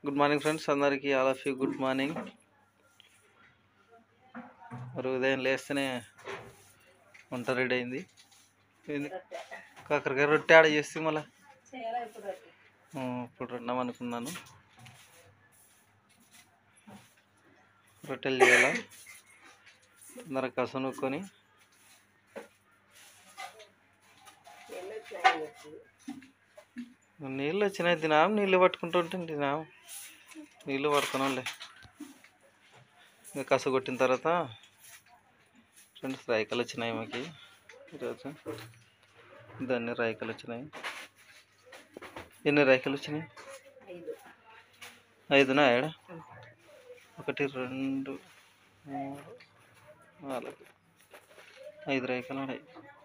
Good morning friends అందరికీ all of you good morning మరి ఉదయం లేస్తేనే వంట రెడీ అయింది ఏంది? కాకరకాయ రొట్టె ఆడ చేస్తే మళ్ళీ ఇప్పుడు రెండాం అనుకున్నాను రొట్టెలు చేయాలా అందరం కసనుక్కొని నీళ్ళు వచ్చినాయి తినాం నీళ్ళు పట్టుకుంటూ ఉంటే తినాం నీళ్ళు పడుతున్నాంలే ఇంకా కసు కొట్టిన తర్వాత ఫ్రెండ్స్ రైకలు వచ్చినాయి మాకు ఈరోజు దాన్ని రైకలు వచ్చినాయి ఎన్ని రైకలు వచ్చినాయి ఐదునా ఏడా ఒకటి రెండు మూడు నాలుగు ఐదు రైకలు ఉన్నాయి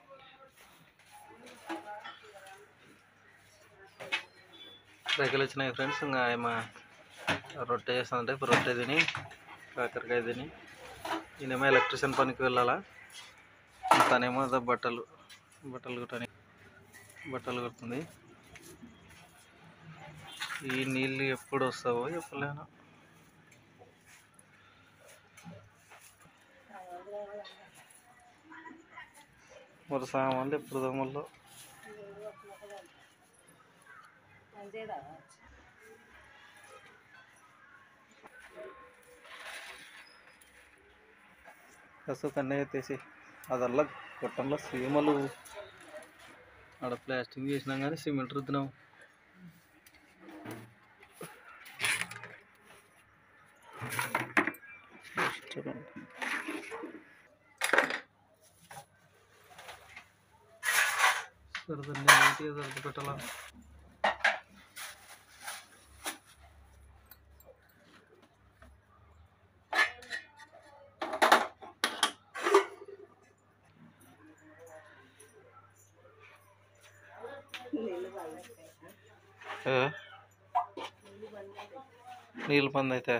రైకలు వచ్చినాయి ఫ్రెండ్స్ ఇంకా ఏమో రొట్టె చేస్తుందంటే ఇప్పుడు రొట్టె తిని కాకరకాయ తిని ఈయనేమో ఎలక్ట్రిషియన్ పనికి వెళ్ళాలా తనేమో అదో బట్టలు బట్టలు కుట్టని బట్టలు కుడుతుంది ఈ నీళ్ళు ఎప్పుడు వస్తావో చెప్పలేను మరి సామాన్లు ఎప్పుడు దమ్ముల్లో కసు కన్నీ ఎత్తేసి అదల్లా గొట్టంలో సీమలు ఆడ ప్లాస్టింగ్ చేసినాం కానీ సిమెంట్ రుద్దినాం చూడండి సరదండి నీట్గా సర్ది పెట్టాలా ఏ? నీళ్ళు పంది అయితే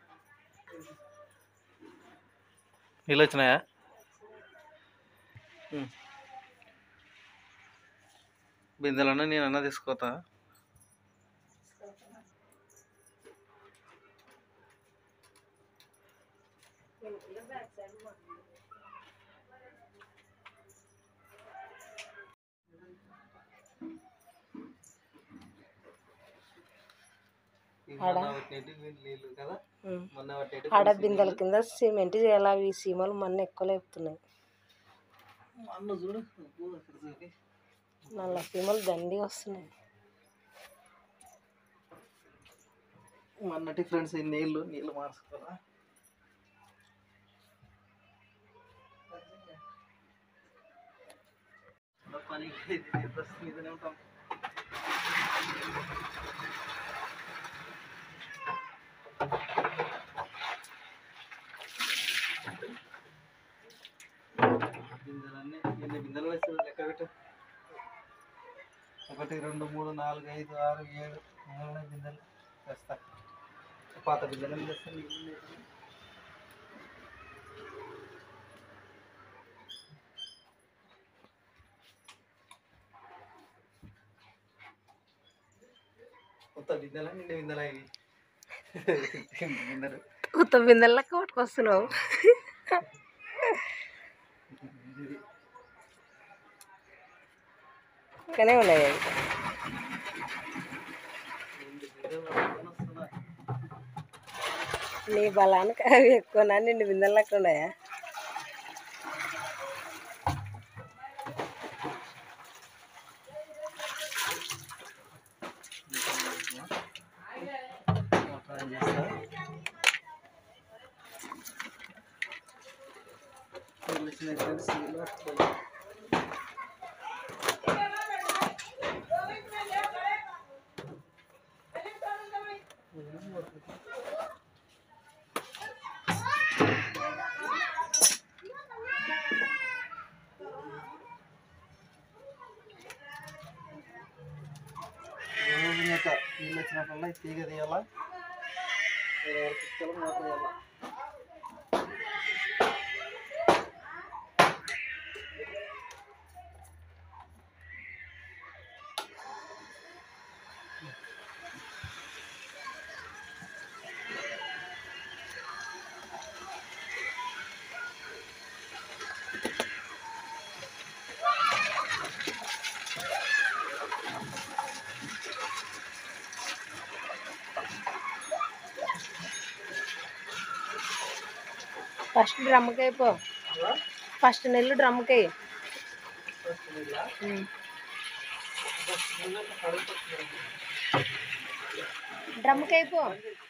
నీళ్ళు వచ్చినాయా ఉం. బిందెలన్నా నేను అన్న తీసుకోతా ఆడ? నీళ్ళు కదా ఉమ్. మొన్న పట్టేటి ఆడ బిందెల కింద సిమెంట్ చేయాలి అవి సీమలు మన్న ఎక్కువ లేపుతున్నాయి అన్న చూడు అబ్బో, అక్కడ చూడు. నల్ల సీమలు దండి వస్తున్నాయి మొన్నటి ఫ్రెండ్స్ ఈ నీళ్ళు నీళ్ళు మార్చుకోవాలా పని మీదనే ఉంటాం బిందెలన్నీ ఎన్ని బిందెలు వేస్తుంది లెక్క పెట్టు ఒకటి రెండు మూడు నాలుగు ఐదు ఆరు ఏడు మూడు బిందెలు వేస్తా పాత బిందెలు వేస్తా నీళ్ళు కొత్త బిందెలా నిండి బిందెలా ఇవి బిందెలు కొత్త బిందెలకి పట్టుకొస్తున్నావు ఇది ఇక్కడే ఉన్నాయి అవి రెండు బిందెలు పట్టుకొని వస్తున్నా. నీ బలానికి అవి ఎక్కువ నిండు బిందెలకి ఉన్నాయా మోటార్ ఆన్ చేస్తా. నీళ్ళు వచ్చినాయి ఫ్రెండ్స్, నీళ్ళు వస్తున్నాయి. రోజు మేత నీళ్ళు వచ్చినప్పుడల్లా ఈ తీగ తీయాలా వేరే వరకు ఇచ్చాలో మోటార్ వేయాలా ఫస్ట్ డ్రమ్కి అయిపో ఫస్ట్ నెల్లు డ్రమ్కి డ్రమ్కి అయిపో